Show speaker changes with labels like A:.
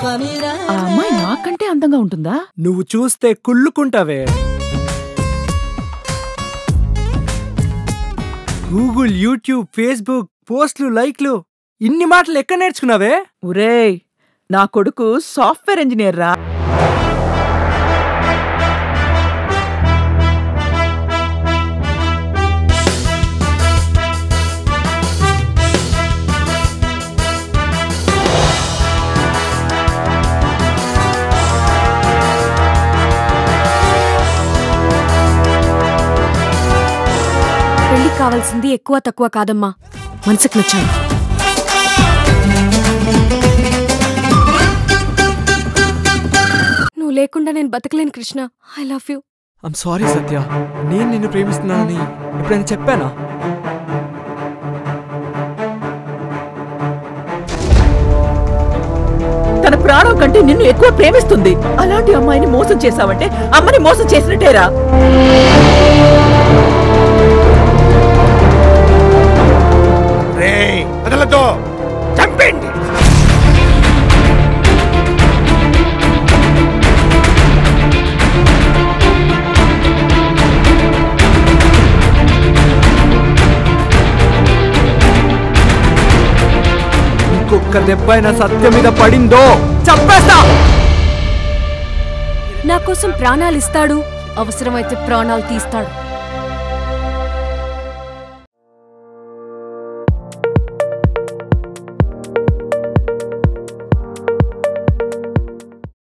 A: ఆ అమ్మాయి నాకంటే అందంగా ఉంటుందా
B: నువ్వు చూస్తే కుళ్ళుకుంటావే గూగుల్ యూట్యూబ్ ఫేస్బుక్ పోస్ట్లు లైక్లు ఇన్ని మాటలు ఎక్కడ నేర్చుకున్నావే
A: ఒరేయ్ నా కొడుకు సాఫ్ట్వేర్ ఇంజనీర్ రా
C: పెళ్లికి కావాల్సింది ఎక్కువ తక్కువ కాదమ్మా మనసుకు నచ్చాను నువ్వు లేకుండా నేను బతకలేను Krishna I love you
D: I'm sorry Satya నేను నిన్ను ప్రేమిస్తున్నానని ఎప్పుడైనా చెప్పానా
A: తన ప్రాణం కంటే నిన్ను ఎక్కువ ప్రేమిస్తుంది అలాంటి అమ్మాయిని మోసం చేశావంటే అమ్మని మోసం చేసినట్టేరా
E: రే వదలతో చంపేయండి
B: ఇంకొక దెబ్బ అయినా సత్యం మీద పడిందో చంపేస్తా
C: నా కోసం ప్రాణాలు ఇస్తాడు అవసరమైతే ప్రాణాలు తీస్తాడు